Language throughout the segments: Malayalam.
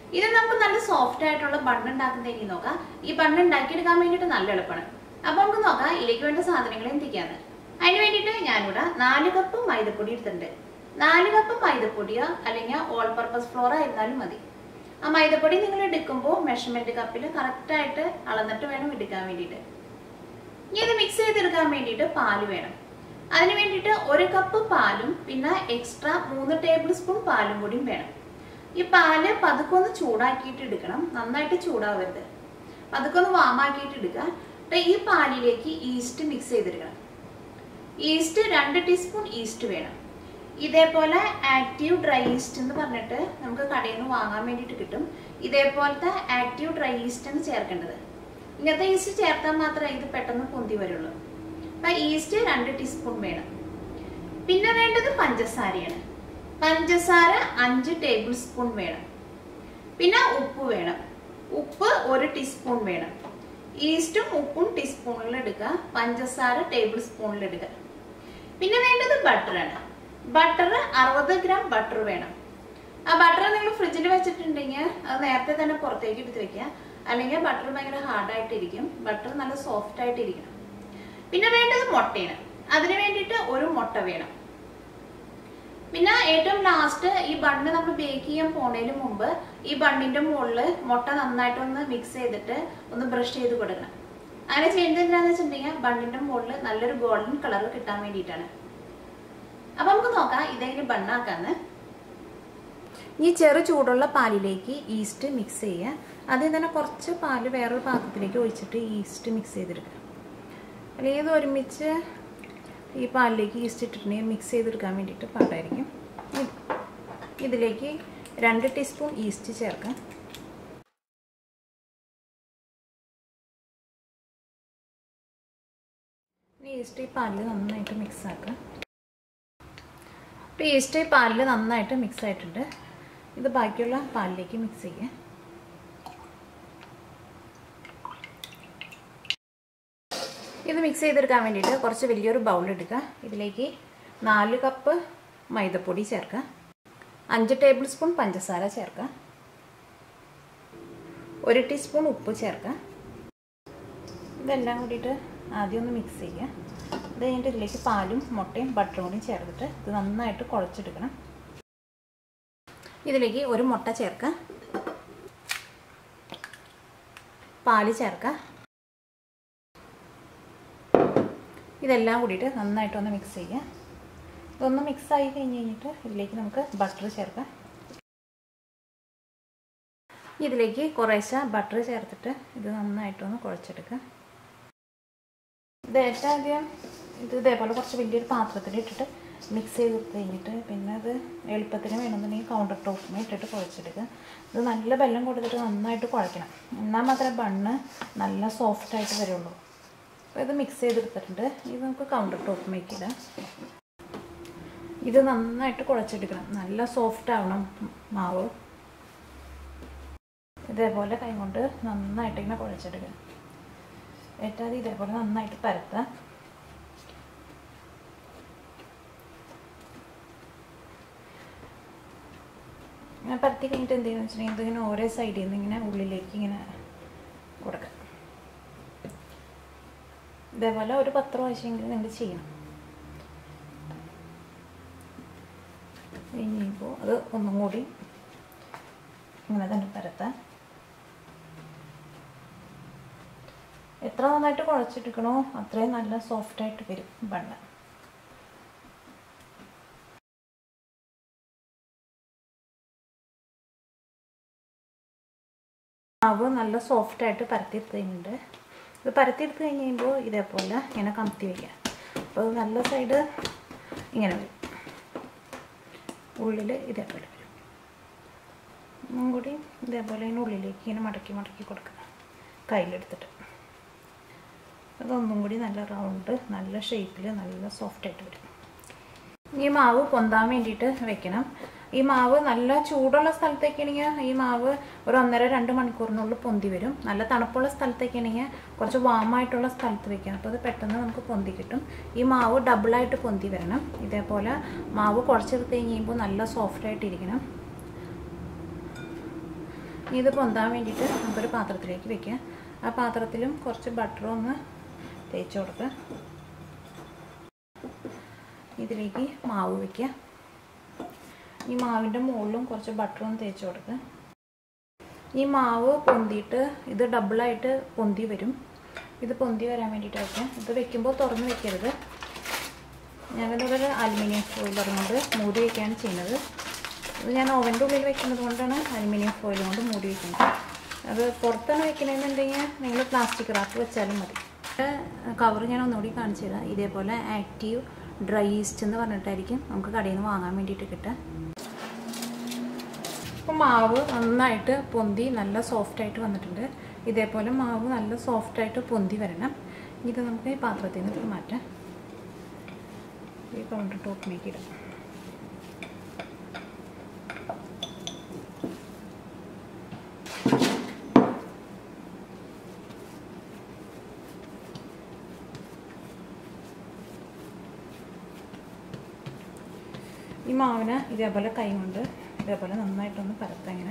ഇത് നമുക്ക് നല്ല സോഫ്റ്റ് ആയിട്ടുള്ള ബണ്ണ് ഉണ്ടാക്കുന്ന രീതി നോക്കാം ഈ ബണ്ണ് ഉണ്ടാക്കിയെടുക്കാൻ വേണ്ടിയിട്ട് നല്ല എളുപ്പമാണ് അപ്പൊ നമുക്ക് നോക്കാം ഇതിലേക്ക് വേണ്ട സാധനങ്ങൾ എന്തൊക്കെയാണ് അതിന് വേണ്ടിയിട്ട് ഞാനിവിടെ നാല് കപ്പ് മൈദപ്പൊടി എടുത്തിട്ടുണ്ട് നാല് കപ്പ് മൈദപ്പൊടിയോ അല്ലെങ്കിൽ ഓൾ പർപ്പസ് ഫ്ലോർ ആയിരുന്നാലും മതി ആ മൈദപ്പൊടി നിങ്ങൾ എടുക്കുമ്പോൾ മെഷർമെന്റ് കപ്പിൽ കറക്റ്റായിട്ട് അളന്നിട്ട് വേണം എടുക്കാൻ വേണ്ടിയിട്ട് ഇനി ഇത് മിക്സ് ചെയ്തെടുക്കാൻ വേണ്ടിയിട്ട് പാല് വേണം അതിന് വേണ്ടിയിട്ട് ഒരു കപ്പ് പാലും പിന്നെ എക്സ്ട്രാ മൂന്ന് ടേബിൾ സ്പൂൺ പാലും കൂടിയും വേണം ഈ പാല് പതുക്കെ ഒന്ന് ചൂടാക്കിയിട്ട് എടുക്കണം നന്നായിട്ട് ചൂടാവരുത് പതുക്കെ ഒന്ന് വാമാക്കിയിട്ട് എടുക്കുക എന്നിട്ട് ഈ പാലിലേക്ക് ഈസ്റ്റ് മിക്സ് ചെയ്തെടുക്കണം ഈസ്റ്റ് രണ്ട് ടീസ്പൂൺ ഈസ്റ്റ് വേണം ഇതേപോലെ ആക്റ്റീവ് ഡ്രൈ ഈസ്റ്റ് എന്ന് പറഞ്ഞിട്ട് നമുക്ക് കടയിൽ നിന്ന് വാങ്ങാൻ വേണ്ടിയിട്ട് കിട്ടും ഇതേപോലത്തെ ആക്റ്റീവ് ഡ്രൈ ഈസ്റ്റ് ആണ് ചേർക്കേണ്ടത് ഇങ്ങനത്തെ ഈസ്റ്റ് ചേർത്താൽ മാത്രമേ ഇത് പെട്ടെന്ന് പൊന്തി വരുള്ളൂ അപ്പൊ ഈസ്റ്റ് രണ്ട് ടീസ്പൂൺ വേണം പിന്നെ വേണ്ടത് പഞ്ചസാരയാണ് പഞ്ചസാര അഞ്ച് ടേബിൾ സ്പൂൺ വേണം പിന്നെ ഉപ്പ് വേണം ഉപ്പ് ഒരു ടീസ്പൂൺ വേണം ഈസ്റ്റും ഉപ്പും ടീസ്പൂണിൽ എടുക്കുക പഞ്ചസാര ടേബിൾ സ്പൂണിൽ എടുക്കുക പിന്നെ വേണ്ടത് ബട്ടറാണ് ബട്ടർ അറുപത് ഗ്രാം ബട്ടർ വേണം ആ ബട്ടർ നിങ്ങൾ ഫ്രിഡ്ജിൽ വെച്ചിട്ടുണ്ടെങ്കിൽ അത് നേരത്തെ തന്നെ പുറത്തേക്ക് എടുത്ത് വെക്കുക അല്ലെങ്കിൽ ബട്ടർ ഭയങ്കര ഹാർഡായിട്ടിരിക്കും ബട്ടർ നല്ല സോഫ്റ്റ് ആയിട്ടിരിക്കണം പിന്നെ വേണ്ടത് മുട്ടയാണ് അതിന് വേണ്ടിയിട്ട് ഒരു മുട്ട വേണം പിന്നെ ഏറ്റവും ലാസ്റ്റ് ഈ ബണ്ണ് നമ്മൾ ബേക്ക് ചെയ്യാൻ പോണതിന് മുമ്പ് ഈ ബണ്ണിന്റെ മുകളിൽ മുട്ട നന്നായിട്ടൊന്ന് മിക്സ് ചെയ്തിട്ട് ഒന്ന് ബ്രഷ് ചെയ്ത് കൊടുക്കണം അങ്ങനെ ചെയ്യുന്നത് എന്താണെന്ന് വെച്ചിട്ടുണ്ടെങ്കിൽ ബണ്ണിന്റെ മുകളിൽ നല്ലൊരു ഗോൾഡൻ കളർ കിട്ടാൻ വേണ്ടിയിട്ടാണ് അപ്പൊ നമുക്ക് നോക്കാം ഇതെങ്ങനെ ബണ്ണാക്കാന്ന് ഈ ചെറു ചൂടുള്ള പാലിലേക്ക് ഈസ്റ്റ് മിക്സ് ചെയ്യുക അതിൽ തന്നെ കുറച്ച് പാല് വേറൊരു പാത്രത്തിലേക്ക് ഒഴിച്ചിട്ട് ഈസ്റ്റ് മിക്സ് ചെയ്തെടുക്കുക അല്ലെങ്കിൽ ഇത് ഒരുമിച്ച് ഈ പാലിലേക്ക് ഈസ്റ്റ് ഇട്ടിട്ടുണ്ടെങ്കിൽ മിക്സ് ചെയ്തെടുക്കാൻ വേണ്ടിയിട്ട് പാടായിരിക്കും ഇതിലേക്ക് രണ്ട് ടീസ്പൂൺ ഈസ്റ്റ് ചേർക്കാം ഈസ്റ്റ് ഈ പാലിൽ നന്നായിട്ട് മിക്സ് ആക്കുക ഇപ്പോൾ ഈസ്റ്റ് ഈ പാലിൽ നന്നായിട്ട് മിക്സ് ആയിട്ടുണ്ട് ഇത് ബാക്കിയുള്ള പാലിലേക്ക് മിക്സ് ചെയ്യുക ഇത് മിക്സ് ചെയ്തെടുക്കാൻ വേണ്ടിയിട്ട് കുറച്ച് വലിയൊരു ബൗൾ എടുക്കുക ഇതിലേക്ക് നാല് കപ്പ് മൈദപ്പൊടി ചേർക്കുക അഞ്ച് ടേബിൾ സ്പൂൺ പഞ്ചസാര ചേർക്കുക ഒരു ടീസ്പൂൺ ഉപ്പ് ചേർക്കുക ഇതെല്ലാം കൂടിയിട്ട് ആദ്യം ഒന്ന് മിക്സ് ചെയ്യുക ഇത് കഴിഞ്ഞിട്ട് ഇതിലേക്ക് പാലും മുട്ടയും ബട്ടറും കൂടി ചേർത്തിട്ട് ഇത് നന്നായിട്ട് കുഴച്ചെടുക്കണം ഇതിലേക്ക് ഒരു മുട്ട ചേർക്കുക പാല് ചേർക്കുക ഇതെല്ലാം കൂടിയിട്ട് നന്നായിട്ടൊന്ന് മിക്സ് ചെയ്യുക ഇതൊന്ന് മിക്സ് ആയി കഴിഞ്ഞ് കഴിഞ്ഞിട്ട് ഇതിലേക്ക് നമുക്ക് ബട്ടർ ചേർക്കാം ഇതിലേക്ക് കുറേശ്ശെ ബട്ടർ ചേർത്തിട്ട് ഇത് നന്നായിട്ടൊന്ന് കുഴച്ചെടുക്കുക ഇത് ഏറ്റവും ആദ്യം ഇത് ഇതേപോലെ കുറച്ച് വലിയൊരു പാത്രത്തിൽ ഇട്ടിട്ട് മിക്സ് ചെയ്ത് കഴിഞ്ഞിട്ട് പിന്നെ അത് എളുപ്പത്തിന് വേണമെന്നുണ്ടെങ്കിൽ കൗണ്ടർ ടോപ്പിൽ ഇട്ടിട്ട് കുഴച്ചെടുക്കുക ഇത് നല്ല വെള്ളം കൊടുത്തിട്ട് നന്നായിട്ട് കുഴക്കണം എന്നാൽ മാത്രമേ ബണ്ണ് നല്ല സോഫ്റ്റായിട്ട് വരുള്ളൂ അപ്പോൾ ഇത് മിക്സ് ചെയ്തെടുത്തിട്ടുണ്ട് ഇത് നമുക്ക് കൗണ്ടർ ടോപ്പിലേക്ക് ഇടാം ഇത് നന്നായിട്ട് കുഴച്ചെടുക്കണം നല്ല സോഫ്റ്റ് ആവണം മാവ് ഇതേപോലെ കൈ കൊണ്ട് നന്നായിട്ട് ഇങ്ങനെ കുഴച്ചെടുക്കണം ഏറ്റവും ഇതേപോലെ നന്നായിട്ട് പരത്താം ഇങ്ങനെ പരത്തി കഴിഞ്ഞിട്ട് എന്ത് ചെയ്യുന്നത് വെച്ചിട്ടുണ്ടെങ്കിൽ ഇതിങ്ങനെ ഓരോ സൈഡിൽ നിന്ന് ഇങ്ങനെ ഉള്ളിലേക്ക് ഇങ്ങനെ കൊടുക്കാം ഇതേപോലെ ഒരു പത്ത് പ്രാവശ്യമെങ്കിലും നിങ്ങൾ ചെയ്യണം ഇനിയിപ്പോൾ അത് ഒന്നും കൂടി ഇങ്ങനെ തന്നെ പരത്താം എത്ര നന്നായിട്ട് കുഴച്ചെടുക്കണോ അത്രയും നല്ല സോഫ്റ്റായിട്ട് വരും ബണ്ണ് മാവ് നല്ല സോഫ്റ്റായിട്ട് പരത്തിയെടുത്തിട്ടുണ്ട് ഇത് പരത്തിയെടുത്ത് കഴിഞ്ഞ് കഴിയുമ്പോൾ ഇതേപോലെ ഇങ്ങനെ കമത്തി വയ്ക്കുക അപ്പോൾ അത് നല്ല സൈഡ് ഇങ്ങനെ വരും ഉള്ളിൽ ഇതേപോലെ വരും ഒന്നും കൂടി ഇതേപോലെ ഇതിന് ഉള്ളിലേക്ക് ഇങ്ങനെ മടക്കി മടക്കി കൊടുക്കുക കയ്യിലെടുത്തിട്ട് അതൊന്നും കൂടി നല്ല റൗണ്ട് നല്ല ഷേപ്പിൽ നല്ല സോഫ്റ്റായിട്ട് വരും ഈ മാവ് പൊന്താൻ വേണ്ടിയിട്ട് വെക്കണം ഈ മാവ് നല്ല ചൂടുള്ള സ്ഥലത്തേക്കാണെങ്കിൽ ഈ മാവ് ഒരു ഒന്നര രണ്ട് മണിക്കൂറിനുള്ളിൽ പൊന്തി വരും നല്ല തണുപ്പുള്ള സ്ഥലത്തേക്കാണെങ്കിൽ കുറച്ച് വാമായിട്ടുള്ള സ്ഥലത്ത് വെക്കണം അപ്പോൾ അത് പെട്ടെന്ന് നമുക്ക് പൊന്തി കിട്ടും ഈ മാവ് ഡബിളായിട്ട് പൊന്തി വരണം ഇതേപോലെ മാവ് കുഴച്ചെടുത്ത് കഴിഞ്ഞ് കഴിയുമ്പോൾ നല്ല സോഫ്റ്റായിട്ട് ഇരിക്കണം ഇനി ഇത് പൊന്താൻ വേണ്ടിയിട്ട് നമുക്കൊരു പാത്രത്തിലേക്ക് വെക്കാം ആ പാത്രത്തിലും കുറച്ച് ബട്ടർ ഒന്ന് തേച്ച് കൊടുക്കുക ഇതിലേക്ക് മാവ് വയ്ക്കുക ഈ മാവിൻ്റെ മുകളിലും കുറച്ച് ബട്ടർ ഒന്ന് തേച്ച് കൊടുക്കുക ഈ മാവ് പൊന്തിയിട്ട് ഇത് ഡബിളായിട്ട് പൊന്തി വരും ഇത് പൊന്തി വരാൻ വേണ്ടിയിട്ട് വയ്ക്കാം ഇത് വെക്കുമ്പോൾ തുറന്ന് വെക്കരുത് ഞാനിതൊരു അലുമിനിയം ഫോയിലർ കൊണ്ട് മൂടി വയ്ക്കുകയാണ് ചെയ്യുന്നത് ഇത് ഞാൻ ഓവൻ്റെ ഉള്ളിൽ വെക്കുന്നത് കൊണ്ടാണ് അലുമിനിയം ഫോയിൽ കൊണ്ട് മൂടി വയ്ക്കുന്നത് അത് പുറത്താണ് വെക്കണമെന്നുണ്ടെങ്കിൽ നിങ്ങൾ പ്ലാസ്റ്റിക് റാപ്പ് വെച്ചാലും മതി കവർ ഞാൻ ഒന്നുകൂടി കാണിച്ചു തരാം ഇതേപോലെ ആക്റ്റീവ് ഡ്രൈ ഈസ്റ്റ് എന്ന് പറഞ്ഞിട്ടായിരിക്കും നമുക്ക് കടയിൽ നിന്ന് വാങ്ങാൻ വേണ്ടിയിട്ട് കിട്ടുക അപ്പോൾ മാവ് നന്നായിട്ട് പൊന്തി നല്ല സോഫ്റ്റായിട്ട് വന്നിട്ടുണ്ട് ഇതേപോലെ മാവ് നല്ല സോഫ്റ്റായിട്ട് പൊന്തി വരണം ഇത് നമുക്ക് ഈ പാത്രത്തിൽ നിന്ന് മാറ്റാം ഈ കൗണ്ടർ ടോപ്പിലേക്ക് ഇടാം ഈ മാവിനെ ഇതേപോലെ കൈ കൊണ്ട് ഇതേപോലെ നന്നായിട്ടൊന്ന് പരത്താം ഇങ്ങനെ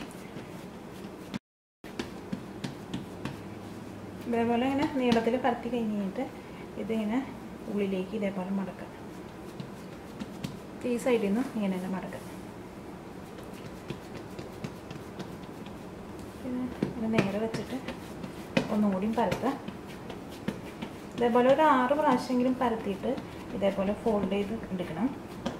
ഇതേപോലെ ഇങ്ങനെ നീളത്തിൽ പരത്തി കഴിഞ്ഞ് കഴിഞ്ഞിട്ട് ഇതിങ്ങനെ ഉള്ളിലേക്ക് ഇതേപോലെ മടക്കാം ഈ സൈഡിൽ നിന്ന് ഇങ്ങനെ തന്നെ മടക്കാം പിന്നെ ഇത് നേരെ വെച്ചിട്ട് ഒന്നും കൂടിയും പരത്താം ഇതേപോലെ ഒരു ആറ് പ്രാവശ്യമെങ്കിലും പരത്തിയിട്ട് ഇതേപോലെ ഫോൾഡ് ചെയ്ത് എടുക്കണം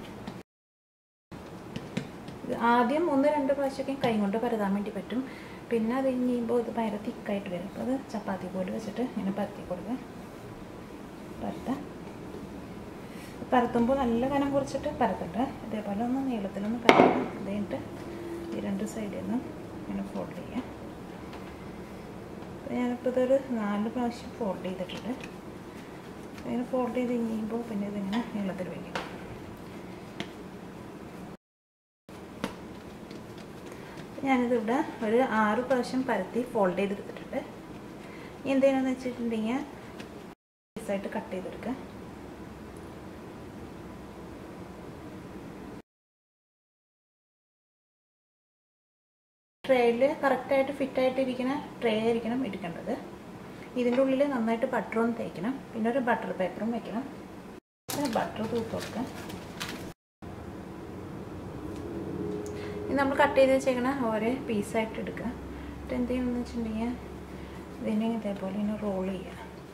ആദ്യം ഒന്ന് രണ്ട് പ്രാവശ്യമൊക്കെ കൈ കൊണ്ട് പരതാൻ വേണ്ടി പറ്റും പിന്നെ അത് കഴിയുമ്പോൾ ഇത് ഭയങ്കര തിക്കായിട്ട് വരും അപ്പോൾ അത് ചപ്പാത്തി പോലെ വെച്ചിട്ട് ഇങ്ങനെ പരത്തി കൊടുക്കുക പരത്താം പരത്തുമ്പോൾ നല്ല കനം കുറച്ചിട്ട് പരത്തട്ടെ ഇതേപോലെ ഒന്ന് നീളത്തിലൊന്ന് പരത്താം അത് കഴിഞ്ഞിട്ട് ഈ രണ്ട് സൈഡിൽ നിന്ന് ഇങ്ങനെ ഫോൾഡ് ചെയ്യാം ഞാനിപ്പോൾ ഇതൊരു നാല് പ്രാവശ്യം ഫോൾഡ് ചെയ്തിട്ടുണ്ട് ഇങ്ങനെ ഫോൾഡ് ചെയ്ത് കഴിയുമ്പോൾ പിന്നെ ഇതിങ്ങനെ നീളത്തിൽ വയ്ക്കും ഞാനിതിവിടെ ഒരു ആറ് പ്രാവശ്യം പരത്തി ഫോൾഡ് ചെയ്തെടുത്തിട്ടുണ്ട് ഇനി എന്തെയ്യണമെന്ന് വെച്ചിട്ടുണ്ടെങ്കിൽ പീസായിട്ട് കട്ട് ചെയ്തെടുക്കുക ട്രേയിൽ കറക്റ്റായിട്ട് ഫിറ്റായിട്ട് ഇരിക്കുന്ന ട്രേ ആയിരിക്കണം എടുക്കേണ്ടത് ഇതിൻ്റെ ഉള്ളിൽ നന്നായിട്ട് ബട്ടർ ഒന്ന് തേക്കണം പിന്നെ ഒരു ബട്ടർ പേപ്പറും വെക്കണം പിന്നെ ബട്ടർ തൂത്ത് കൊടുക്കുക ഇത് നമ്മൾ കട്ട് ചെയ്ത് വെച്ചേക്കണ ഓരോ പീസായിട്ട് എടുക്കുക എന്നിട്ട് എന്ത് ചെയ്യണമെന്ന് വെച്ചിട്ടുണ്ടെങ്കിൽ ഇതിനെ ഇതേപോലെ ഇങ്ങനെ റോൾ ചെയ്യുക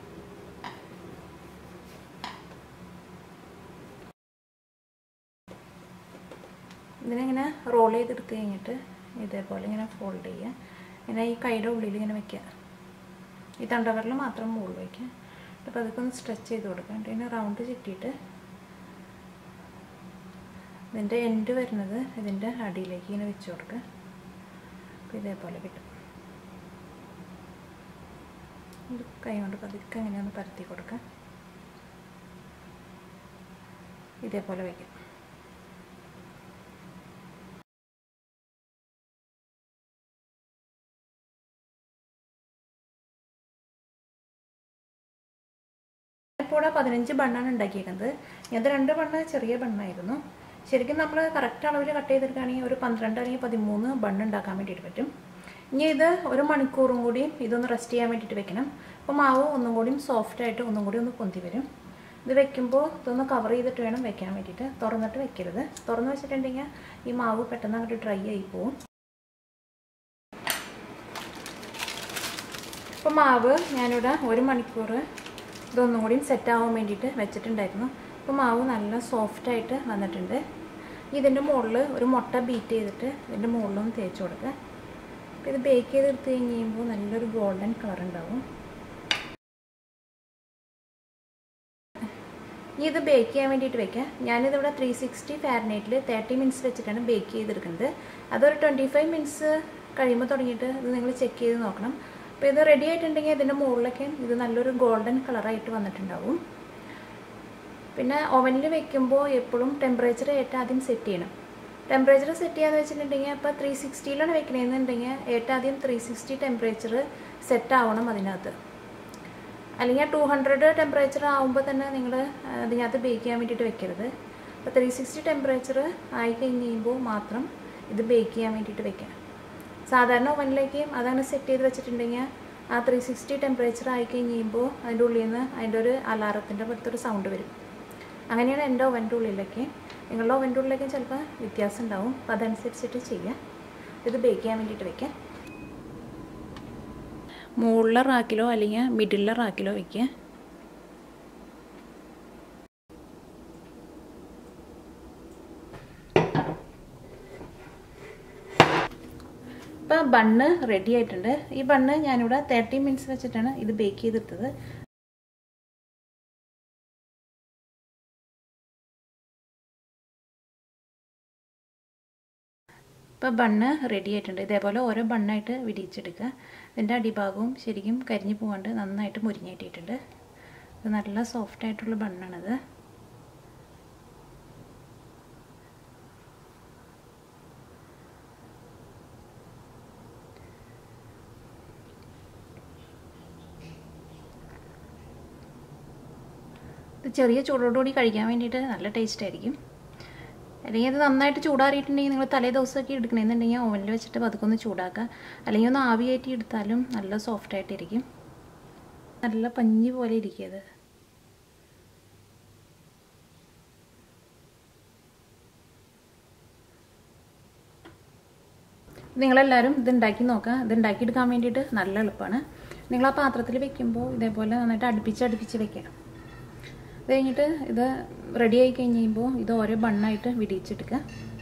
ഇതിനിങ്ങനെ റോൾ ചെയ്തെടുത്ത് കഴിഞ്ഞിട്ട് ഇതേപോലെ ഇങ്ങനെ ഫോൾഡ് ചെയ്യുക ഇങ്ങനെ ഈ കൈയുടെ ഉള്ളിൽ ഇങ്ങനെ വെക്കുക ഈ തണ്ടവരൽ മാത്രം മുകളിൽ വയ്ക്കുക അപ്പോൾ അതൊക്കെ ഒന്ന് സ്ട്രെച്ച് ചെയ്ത് കൊടുക്കുക എന്നിട്ട് ഇതിനെ റൗണ്ട് ചുറ്റിയിട്ട് ഇതിൻ്റെ എൻഡ് വരുന്നത് ഇതിൻ്റെ അടിയിലേക്ക് ഇങ്ങനെ വെച്ച് കൊടുക്കുക അപ്പോൾ ഇതേപോലെ കിട്ടും ഇത് കൈ കൊണ്ട് പതുക്കെ ഇങ്ങനെ ഒന്ന് പരത്തി കൊടുക്കുക ഇതേപോലെ വയ്ക്കാം ഇപ്പോൾ ഇവിടെ പതിനഞ്ച് ബണ്ണാണ് ഉണ്ടാക്കിയേക്കുന്നത് ഇത് രണ്ട് ബണ്ണ് ചെറിയ ബണ്ണായിരുന്നു ശരിക്കും നമ്മൾ കറക്റ്റ് അളവിൽ കട്ട് ചെയ്തെടുക്കുകയാണെങ്കിൽ ഒരു പന്ത്രണ്ട് അല്ലെങ്കിൽ പതിമൂന്ന് ബണ്ണ് ഉണ്ടാക്കാൻ വേണ്ടിയിട്ട് പറ്റും ഇനി ഇത് ഒരു മണിക്കൂറും കൂടി ഇതൊന്ന് റെസ്റ്റ് ചെയ്യാൻ വേണ്ടിയിട്ട് വെക്കണം അപ്പോൾ മാവ് ഒന്നും കൂടിയും സോഫ്റ്റ് ആയിട്ട് ഒന്നും കൂടി ഒന്ന് പൊന്തി വരും ഇത് വെക്കുമ്പോൾ ഇതൊന്ന് കവർ ചെയ്തിട്ട് വേണം വെക്കാൻ വേണ്ടിയിട്ട് തുറന്നിട്ട് വെക്കരുത് തുറന്ന് വെച്ചിട്ടുണ്ടെങ്കിൽ ഈ മാവ് പെട്ടെന്ന് അങ്ങോട്ട് ഡ്രൈ ആയി പോവും അപ്പോൾ മാവ് ഞാനിവിടെ ഒരു മണിക്കൂർ ഇതൊന്നും കൂടിയും സെറ്റ് ആവാൻ വേണ്ടിയിട്ട് വെച്ചിട്ടുണ്ടായിരുന്നു അപ്പോൾ മാവ് നല്ല സോഫ്റ്റായിട്ട് വന്നിട്ടുണ്ട് ഇതിൻ്റെ മുകളിൽ ഒരു മുട്ട ബീറ്റ് ചെയ്തിട്ട് ഇതിൻ്റെ മുകളിലൊന്ന് തേച്ച് കൊടുക്കുക അപ്പോൾ ഇത് ബേക്ക് ചെയ്തെടുത്ത് കഴിഞ്ഞ് കഴിയുമ്പോൾ നല്ലൊരു ഗോൾഡൻ കളർ ഉണ്ടാവും ഇനി ഇത് ബേക്ക് ചെയ്യാൻ വേണ്ടിയിട്ട് വെക്കാം ഞാനിതിവിടെ ത്രീ സിക്സ്റ്റി ഫാരനൈറ്റിൽ തേർട്ടി മിനിറ്റ്സ് വെച്ചിട്ടാണ് ബേക്ക് ചെയ്തെടുക്കുന്നത് അതൊരു ട്വൻറ്റി ഫൈവ് മിനിറ്റ്സ് കഴിയുമ്പോൾ തുടങ്ങിയിട്ട് ഇത് നിങ്ങൾ ചെക്ക് ചെയ്ത് നോക്കണം അപ്പോൾ ഇത് റെഡി ആയിട്ടുണ്ടെങ്കിൽ ഇതിൻ്റെ മുകളിലൊക്കെ ഇത് നല്ലൊരു ഗോൾഡൻ കളറായിട്ട് വന്നിട്ടുണ്ടാവും പിന്നെ ഓവനിൽ വെക്കുമ്പോൾ എപ്പോഴും ടെമ്പറേച്ചർ ഏറ്റവും ആദ്യം സെറ്റ് ചെയ്യണം ടെമ്പറേച്ചർ സെറ്റ് ചെയ്യാന്ന് വെച്ചിട്ടുണ്ടെങ്കിൽ ഇപ്പോൾ ത്രീ സിക്സ്റ്റിയിലാണ് വെക്കണമെന്നുണ്ടെങ്കിൽ ഏറ്റവും ആദ്യം ത്രീ സിക്സ്റ്റി ടെമ്പറേച്ചർ സെറ്റ് ആവണം അതിനകത്ത് അല്ലെങ്കിൽ ടു ഹൺഡ്രഡ് ടെമ്പറേച്ചർ ആകുമ്പോൾ തന്നെ നിങ്ങൾ അതിനകത്ത് ബേക്ക് ചെയ്യാൻ വേണ്ടിയിട്ട് വെക്കരുത് അപ്പോൾ ത്രീ സിക്സ്റ്റി ടെമ്പറേച്ചർ ആയി കഴിഞ്ഞ് കഴിയുമ്പോൾ മാത്രം ഇത് ബേക്ക് ചെയ്യാൻ വേണ്ടിയിട്ട് വെക്കാം സാധാരണ ഓവനിലേക്ക് അതങ്ങനെ സെറ്റ് ചെയ്ത് വെച്ചിട്ടുണ്ടെങ്കിൽ ആ ത്രീ സിക്സ്റ്റി ടെമ്പറേച്ചർ ആയി കഴിയുമ്പോൾ അതിൻ്റെ ഉള്ളിൽ നിന്ന് അതിൻ്റെ ഒരു അലാറത്തിൻ്റെ പോലത്തെ ഒരു സൗണ്ട് വരും അങ്ങനെയാണ് എൻ്റെ ഓവൻ്റെ ഉള്ളിലേക്ക് നിങ്ങളുടെ ഓവൻ്റെ ഉള്ളിലേക്ക് ചിലപ്പോൾ വ്യത്യാസം ഉണ്ടാവും അപ്പോൾ അതനുസരിച്ചിട്ട് ചെയ്യുക ഇത് ബേക്ക് ചെയ്യാൻ വേണ്ടിയിട്ട് വെക്കാം മുകളിലെ റാക്കിലോ അല്ലെങ്കിൽ മിഡിലെ റാക്കിലോ വയ്ക്കുക ഇപ്പോൾ ബണ്ണ് റെഡി ആയിട്ടുണ്ട് ഈ ബണ്ണ് ഞാനിവിടെ തേർട്ടി മിനിറ്റ്സ് വെച്ചിട്ടാണ് ഇത് ബേക്ക് ചെയ്തെടുത്തത് ഇപ്പോൾ ബണ്ണ് റെഡി ആയിട്ടുണ്ട് ഇതേപോലെ ഓരോ ബണ്ണായിട്ട് വിടിയിച്ചെടുക്കുക ഇതിൻ്റെ അടിഭാഗവും ശരിക്കും കരിഞ്ഞു പോകാണ്ട് നന്നായിട്ട് മുരിഞ്ഞിട്ടിട്ടുണ്ട് ഇത് നല്ല സോഫ്റ്റ് ആയിട്ടുള്ള ബണ്ണാണിത് ഇത് ചെറിയ ചൂടോടുകൂടി കഴിക്കാൻ വേണ്ടിയിട്ട് നല്ല ടേസ്റ്റ് ആയിരിക്കും അല്ലെങ്കിൽ അത് നന്നായിട്ട് ചൂടാറിയിട്ടുണ്ടെങ്കിൽ നിങ്ങൾ തലേ ദിവസമൊക്കെ എടുക്കണമെന്നുണ്ടെങ്കിൽ ഓവനിൽ വെച്ചിട്ട് പതുക്കെ ഒന്ന് ചൂടാക്കുക അല്ലെങ്കിൽ ഒന്ന് ആവിയായിട്ട് എടുത്താലും നല്ല സോഫ്റ്റ് ആയിട്ടിരിക്കും നല്ല പഞ്ഞി പോലെ ഇരിക്കും അത് നിങ്ങളെല്ലാവരും ഇത് ഉണ്ടാക്കി നോക്കുക ഇത് ഉണ്ടാക്കിയെടുക്കാൻ വേണ്ടിയിട്ട് നല്ല എളുപ്പമാണ് നിങ്ങൾ ആ പാത്രത്തിൽ വെക്കുമ്പോൾ ഇതേപോലെ നന്നായിട്ട് അടുപ്പിച്ച് അടുപ്പിച്ച് വെക്കണം ഇത് കഴിഞ്ഞിട്ട് ഇത് റെഡി ആയി കഴിഞ്ഞ് കഴിയുമ്പോൾ ഇത് ഓരോ ബണ്ണായിട്ട് വിടിയിച്ചെടുക്കുക